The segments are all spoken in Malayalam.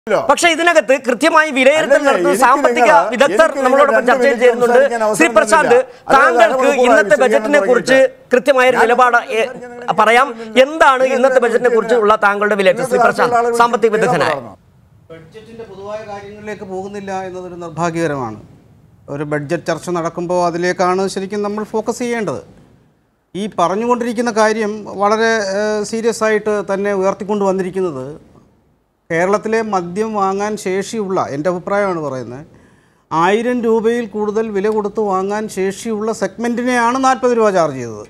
പക്ഷെ ഇതിനകത്ത് കൃത്യമായി വിലയിരുത്തൽ അല്ലല്ല, നടത്തുന്ന എനിക്ക് സാമ്പത്തിക നിങ്ങൾ- വിദഗ്ധർ എനിക്ക് നമ്മളോടൊപ്പം നിങ്ങൾ ചർച്ചയിൽ രണ്ട് ചേരുന്നുണ്ട് മിനിറ്റ് സംസാരിക്കാൻ ശ്രീ അവസരം പ്രശാന്ത് തന്നില്ല. അത് താങ്കൾക്ക് അരമണിക്കൂറായി ഇന്നത്തെ വിശദീകരണം ബജറ്റിനെ കുറിച്ച് തുടങ്ങിയിട്ട്. കൃത്യമായ ഒരു ഞാൻ നിലപാട് ഞാൻ എ, ഞാൻ പറയാം ഞാൻ എന്താണ് ഞാൻ ഇന്നത്തെ ഞാൻ ബജറ്റിനെ കുറിച്ചുള്ള താങ്കളുടെ വിലയിരുത്തൽ ശ്രീ പ്രശാന്ത് സാമ്പത്തിക വിദഗ്ധനായ ബഡ്ജറ്റിന്റെ പൊതുവായ കാര്യങ്ങളിലേക്ക് പോകുന്നില്ല എന്നതൊരു നിർഭാഗ്യകരമാണ് ഒരു ബഡ്ജറ്റ് ചർച്ച നടക്കുമ്പോൾ അതിലേക്കാണ് ശരിക്കും നമ്മൾ ഫോക്കസ് ചെയ്യേണ്ടത് ഈ പറഞ്ഞുകൊണ്ടിരിക്കുന്ന കാര്യം വളരെ സീരിയസ് ആയിട്ട് തന്നെ ഉയർത്തിക്കൊണ്ട് വന്നിരിക്കുന്നത് കേരളത്തിലെ മദ്യം വാങ്ങാൻ ശേഷിയുള്ള എൻ്റെ അഭിപ്രായമാണ് പറയുന്നത് ആയിരം രൂപയിൽ കൂടുതൽ വില കൊടുത്ത് വാങ്ങാൻ ശേഷിയുള്ള സെഗ്മെൻറ്റിനെയാണ് നാൽപ്പത് രൂപ ചാർജ് ചെയ്തത്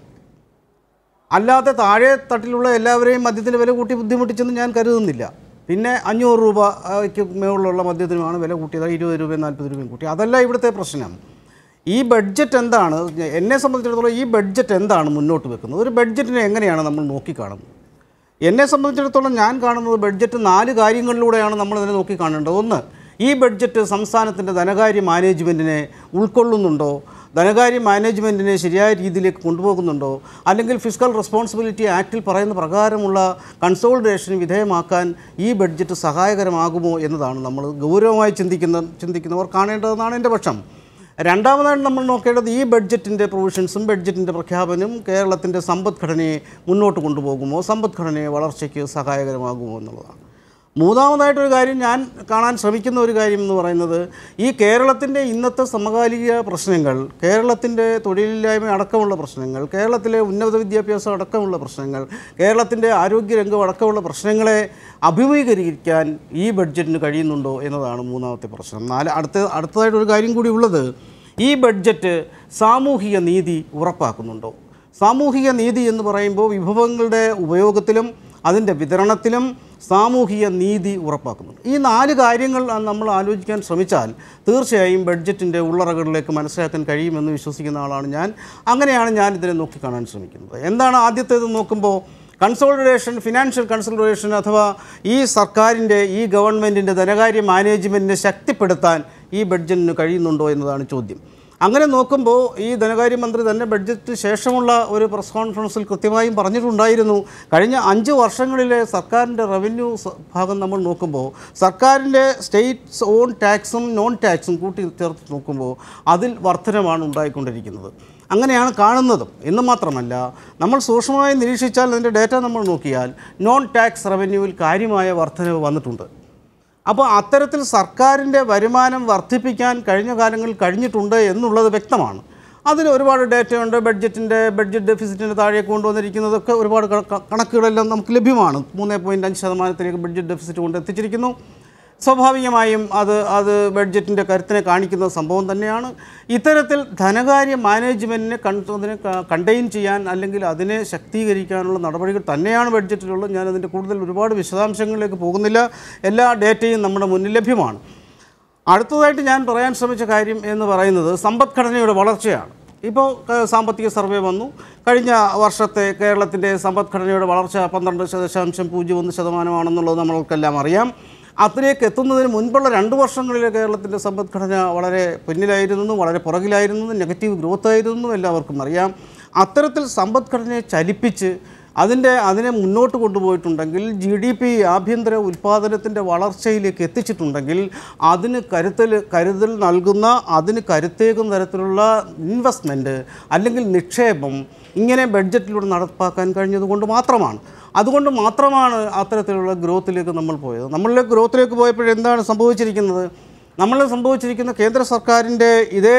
അല്ലാതെ താഴെ തട്ടിലുള്ള എല്ലാവരെയും മദ്യത്തിന് വില കൂട്ടി ബുദ്ധിമുട്ടിച്ചെന്ന് ഞാൻ കരുതുന്നില്ല പിന്നെ അഞ്ഞൂറ് രൂപയ്ക്ക് മുകളിലുള്ള മദ്യത്തിനുമാണ് വില കൂട്ടിയത് ഇരുപത് രൂപയും നാൽപ്പത് രൂപയും കൂട്ടി അതല്ല ഇവിടുത്തെ പ്രശ്നം ഈ ബഡ്ജറ്റ് എന്താണ് എന്നെ സംബന്ധിച്ചിടത്തോളം ഈ ബഡ്ജറ്റ് എന്താണ് മുന്നോട്ട് വെക്കുന്നത് ഒരു ബഡ്ജറ്റിനെ എങ്ങനെയാണ് നമ്മൾ നോക്കിക്കാണുന്നത് എന്നെ സംബന്ധിച്ചിടത്തോളം ഞാൻ കാണുന്നത് ബഡ്ജറ്റ് നാല് കാര്യങ്ങളിലൂടെയാണ് നമ്മൾ ഇതിനെ നോക്കി കാണേണ്ടത് ഒന്ന് ഈ ബഡ്ജറ്റ് സംസ്ഥാനത്തിൻ്റെ ധനകാര്യ മാനേജ്മെൻറ്റിനെ ഉൾക്കൊള്ളുന്നുണ്ടോ ധനകാര്യ മാനേജ്മെൻറ്റിനെ ശരിയായ രീതിയിലേക്ക് കൊണ്ടുപോകുന്നുണ്ടോ അല്ലെങ്കിൽ ഫിസിക്കൽ റെസ്പോൺസിബിലിറ്റി ആക്റ്റിൽ പറയുന്ന പ്രകാരമുള്ള കൺസോളിഡേഷന് വിധേയമാക്കാൻ ഈ ബഡ്ജറ്റ് സഹായകരമാകുമോ എന്നതാണ് നമ്മൾ ഗൗരവമായി ചിന്തിക്കുന്ന ചിന്തിക്കുന്നവർ കാണേണ്ടതെന്നാണ് എൻ്റെ പക്ഷം രണ്ടാമതായിട്ട് നമ്മൾ നോക്കേണ്ടത് ഈ ബഡ്ജറ്റിൻ്റെ പ്രൊവിഷൻസും ബഡ്ജറ്റിൻ്റെ പ്രഖ്യാപനവും കേരളത്തിൻ്റെ സമ്പദ്ഘടനയെ മുന്നോട്ട് കൊണ്ടുപോകുമോ സമ്പദ്ഘടനയെ വളർച്ചയ്ക്ക് സഹായകരമാകുമോ എന്നുള്ളതാണ് മൂന്നാമതായിട്ടൊരു കാര്യം ഞാൻ കാണാൻ ശ്രമിക്കുന്ന ഒരു കാര്യം എന്ന് പറയുന്നത് ഈ കേരളത്തിൻ്റെ ഇന്നത്തെ സമകാലിക പ്രശ്നങ്ങൾ കേരളത്തിൻ്റെ തൊഴിലില്ലായ്മ അടക്കമുള്ള പ്രശ്നങ്ങൾ കേരളത്തിലെ ഉന്നത വിദ്യാഭ്യാസം അടക്കമുള്ള പ്രശ്നങ്ങൾ കേരളത്തിൻ്റെ ആരോഗ്യരംഗം അടക്കമുള്ള പ്രശ്നങ്ങളെ അഭിമുഖീകരിക്കാൻ ഈ ബഡ്ജറ്റിന് കഴിയുന്നുണ്ടോ എന്നതാണ് മൂന്നാമത്തെ പ്രശ്നം നാല് അടുത്ത അടുത്തതായിട്ടൊരു കാര്യം കൂടി ഉള്ളത് ഈ ബഡ്ജറ്റ് സാമൂഹിക നീതി ഉറപ്പാക്കുന്നുണ്ടോ സാമൂഹിക നീതി എന്ന് പറയുമ്പോൾ വിഭവങ്ങളുടെ ഉപയോഗത്തിലും അതിൻ്റെ വിതരണത്തിലും സാമൂഹിക നീതി ഉറപ്പാക്കുന്നുണ്ട് ഈ നാല് കാര്യങ്ങൾ നമ്മൾ ആലോചിക്കാൻ ശ്രമിച്ചാൽ തീർച്ചയായും ബഡ്ജറ്റിൻ്റെ ഉള്ളറകളിലേക്ക് മനസ്സിലാക്കാൻ കഴിയുമെന്ന് വിശ്വസിക്കുന്ന ആളാണ് ഞാൻ അങ്ങനെയാണ് ഞാൻ ഇതിനെ നോക്കിക്കാണാൻ ശ്രമിക്കുന്നത് എന്താണ് ആദ്യത്തേത് നോക്കുമ്പോൾ കൺസോളിഡേഷൻ ഫിനാൻഷ്യൽ കൺസോളിഡേഷൻ അഥവാ ഈ സർക്കാരിൻ്റെ ഈ ഗവൺമെൻറ്റിൻ്റെ ധനകാര്യ മാനേജ്മെൻറ്റിനെ ശക്തിപ്പെടുത്താൻ ഈ ബഡ്ജറ്റിന് കഴിയുന്നുണ്ടോ എന്നതാണ് ചോദ്യം അങ്ങനെ നോക്കുമ്പോൾ ഈ ധനകാര്യമന്ത്രി തന്നെ ബഡ്ജറ്റ് ശേഷമുള്ള ഒരു പ്രസ് കോൺഫറൻസിൽ കൃത്യമായും പറഞ്ഞിട്ടുണ്ടായിരുന്നു കഴിഞ്ഞ അഞ്ച് വർഷങ്ങളിലെ സർക്കാരിൻ്റെ റവന്യൂ സ- ഭാഗം നമ്മൾ നോക്കുമ്പോൾ സർക്കാരിൻ്റെ സ്റ്റേറ്റ്സ് ഓൺ ടാക്സും നോൺ ടാക്സും കൂട്ടി ചേർത്ത് നോക്കുമ്പോൾ അതിൽ വർധനമാണ് ഉണ്ടായിക്കൊണ്ടിരിക്കുന്നത് അങ്ങനെയാണ് കാണുന്നതും എന്ന് മാത്രമല്ല നമ്മൾ സൂക്ഷ്മമായി നിരീക്ഷിച്ചാൽ അതിൻ്റെ ഡേറ്റ നമ്മൾ നോക്കിയാൽ നോൺ ടാക്സ് റവന്യൂവിൽ കാര്യമായ വർധനവ് വന്നിട്ടുണ്ട് അപ്പോൾ അത്തരത്തിൽ സർക്കാരിൻ്റെ വരുമാനം വർദ്ധിപ്പിക്കാൻ കഴിഞ്ഞ കാലങ്ങളിൽ കഴിഞ്ഞിട്ടുണ്ട് എന്നുള്ളത് വ്യക്തമാണ് അതിന് ഒരുപാട് ഡേറ്റയുണ്ട് ബഡ്ജറ്റിൻ്റെ ബഡ്ജറ്റ് ഡെഫിസിറ്റിൻ്റെ താഴേക്ക് കൊണ്ടുവന്നിരിക്കുന്നതൊക്കെ ഒരുപാട് കണ- കണക്കുകളെല്ലാം നമുക്ക് ലഭ്യമാണ് മൂന്ന് പോയിൻറ്റ് അഞ്ച് ശതമാനത്തിലേക്ക് ബഡ്ജറ്റ് ഡെഫിസിറ്റ് കൊണ്ട് എത്തിച്ചിരിക്കുന്നു സ്വാഭാവികമായും അത് അത് ബഡ്ജറ്റിൻ്റെ കരുത്തിനെ കാണിക്കുന്ന സംഭവം തന്നെയാണ് ഇത്തരത്തിൽ ധനകാര്യ മാനേജ്മെൻറ്റിനെ കൺ അതിനെ കണ്ടെയ്ൻ ചെയ്യാൻ അല്ലെങ്കിൽ അതിനെ ശക്തീകരിക്കാനുള്ള നടപടികൾ തന്നെയാണ് ബഡ്ജറ്റിലുള്ളത് ഞാൻ അതിൻ്റെ കൂടുതൽ ഒരുപാട് വിശദാംശങ്ങളിലേക്ക് പോകുന്നില്ല എല്ലാ ഡേറ്റയും നമ്മുടെ മുന്നിൽ ലഭ്യമാണ് അടുത്തതായിട്ട് ഞാൻ പറയാൻ ശ്രമിച്ച കാര്യം എന്ന് പറയുന്നത് സമ്പദ്ഘടനയുടെ വളർച്ചയാണ് ഇപ്പോൾ ക- സാമ്പത്തിക സർവേ വന്നു കഴിഞ്ഞ വർഷത്തെ കേരളത്തിൻ്റെ സമ്പദ്ഘടനയുടെ വളർച്ച പന്ത്രണ്ട് ദശാംശം പൂജ്യം ഒന്ന് ശതമാനമാണെന്നുള്ളത് നമ്മൾക്കെല്ലാം അറിയാം അതിലേക്ക് എത്തുന്നതിന് മുൻപുള്ള രണ്ട് വർഷങ്ങളിൽ കേരളത്തിൻ്റെ സമ്പദ്ഘടന വളരെ പിന്നിലായിരുന്നു വളരെ പുറകിലായിരുന്നു നെഗറ്റീവ് ഗ്രോത്ത് ആയിരുന്നു എല്ലാവർക്കും അറിയാം അത്തരത്തിൽ സമ്പദ്ഘടനയെ ചലിപ്പിച്ച് അതിൻ്റെ അതിനെ മുന്നോട്ട് കൊണ്ടുപോയിട്ടുണ്ടെങ്കിൽ ജി ഡി പി ആഭ്യന്തര ഉൽപ്പാദനത്തിൻ്റെ വളർച്ചയിലേക്ക് എത്തിച്ചിട്ടുണ്ടെങ്കിൽ അതിന് കരുതൽ കരുതൽ നൽകുന്ന അതിന് കരുത്തേകുന്ന തരത്തിലുള്ള ഇൻവെസ്റ്റ്മെൻറ്റ് അല്ലെങ്കിൽ നിക്ഷേപം ഇങ്ങനെ ബഡ്ജറ്റിലൂടെ നടപ്പാക്കാൻ കഴിഞ്ഞതുകൊണ്ട് മാത്രമാണ് അതുകൊണ്ട് മാത്രമാണ് അത്തരത്തിലുള്ള ഗ്രോത്തിലേക്ക് നമ്മൾ പോയത് നമ്മളിലെ ഗ്രോത്തിലേക്ക് പോയപ്പോഴെന്താണ് സംഭവിച്ചിരിക്കുന്നത് നമ്മൾ സംഭവിച്ചിരിക്കുന്ന കേന്ദ്ര സർക്കാരിൻ്റെ ഇതേ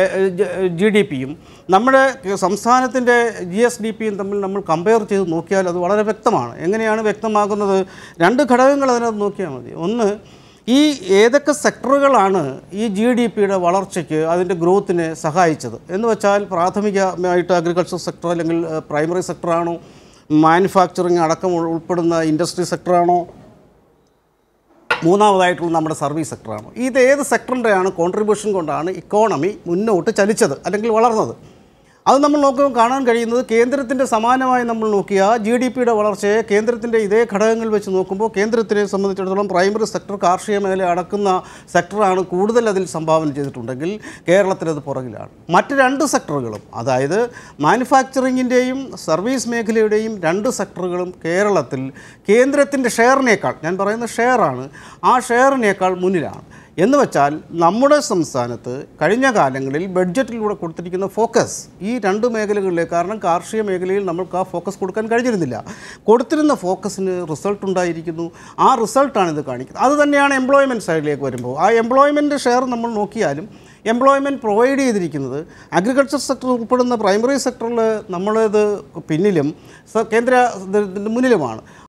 ജി ഡി പിയും നമ്മുടെ സംസ്ഥാനത്തിൻ്റെ ജി എസ് ഡി പിയും തമ്മിൽ നമ്മൾ കമ്പയർ ചെയ്ത് നോക്കിയാൽ അത് വളരെ വ്യക്തമാണ് എങ്ങനെയാണ് വ്യക്തമാകുന്നത് രണ്ട് ഘടകങ്ങൾ അതിനകത്ത് നോക്കിയാൽ മതി ഒന്ന് ഈ ഏതൊക്കെ സെക്ടറുകളാണ് ഈ ജി ഡി പിയുടെ വളർച്ചയ്ക്ക് അതിൻ്റെ ഗ്രോത്തിനെ സഹായിച്ചത് എന്ന് വെച്ചാൽ പ്രാഥമികമായിട്ട് അഗ്രികൾച്ചർ സെക്ടർ അല്ലെങ്കിൽ പ്രൈമറി സെക്ടറാണോ മാനുഫാക്ചറിങ് അടക്കം ഉൾ- ഉൾപ്പെടുന്ന ഇൻഡസ്ട്രി സെക്ടറാണോ മൂന്നാമതായിട്ടുള്ള നമ്മുടെ സർവീസ് സെക്ടറാണ് ഇത് ഏത് സെക്ടറിൻ്റെയാണ് കോൺട്രിബ്യൂഷൻ കൊണ്ടാണ് ഇക്കോണമി മുന്നോട്ട് ചലിച്ചത് അല്ലെങ്കിൽ വളർന്നത് അത് നമ്മൾ നോക്കുമ്പോൾ കാണാൻ കഴിയുന്നത് കേന്ദ്രത്തിൻ്റെ സമാനമായി നമ്മൾ നോക്കിയ ജി ഡി പിയുടെ വളർച്ചയെ കേന്ദ്രത്തിൻ്റെ ഇതേ ഘടകങ്ങൾ വെച്ച് നോക്കുമ്പോൾ കേന്ദ്രത്തിനെ സംബന്ധിച്ചിടത്തോളം പ്രൈമറി സെക്ടർ കാർഷിക മേഖല അടക്കുന്ന സെക്ടറാണ് കൂടുതൽ അതിൽ സംഭാവന ചെയ്തിട്ടുണ്ടെങ്കിൽ കേരളത്തിലത് പുറകിലാണ് മറ്റ് രണ്ട് സെക്ടറുകളും അതായത് മാനുഫാക്ചറിങ്ങിൻ്റെയും സർവീസ് മേഖലയുടെയും രണ്ട് സെക്ടറുകളും കേരളത്തിൽ കേന്ദ്രത്തിൻ്റെ ഷെയറിനേക്കാൾ ഞാൻ പറയുന്ന ഷെയറാണ് ആ ഷെയറിനേക്കാൾ മുന്നിലാണ് എന്ന് വെച്ചാൽ നമ്മുടെ സംസ്ഥാനത്ത് കഴിഞ്ഞ കാലങ്ങളിൽ ബഡ്ജറ്റിലൂടെ കൊടുത്തിരിക്കുന്ന ഫോക്കസ് ഈ രണ്ട് മേഖലകളിലേക്ക് കാരണം കാർഷിക മേഖലയിൽ നമ്മൾക്ക് ആ ഫോക്കസ് കൊടുക്കാൻ കഴിഞ്ഞിരുന്നില്ല കൊടുത്തിരുന്ന ഫോക്കസിന് റിസൾട്ട് ഉണ്ടായിരിക്കുന്നു ആ റിസൾട്ടാണ് ഇത് കാണിക്കുന്നത് അത് തന്നെയാണ് എംപ്ലോയ്മെൻറ്റ് സൈഡിലേക്ക് വരുമ്പോൾ ആ എംപ്ലോയ്മെൻറ്റ് ഷെയർ നമ്മൾ നോക്കിയാലും എംപ്ലോയ്മെൻറ്റ് പ്രൊവൈഡ് ചെയ്തിരിക്കുന്നത് അഗ്രികൾച്ചർ സെക്ടർ ഉൾപ്പെടുന്ന പ്രൈമറി സെക്ടറിൽ നമ്മളത് പിന്നിലും സ- കേന്ദ്ര ഇതിൻ്റെ മുന്നിലുമാണ്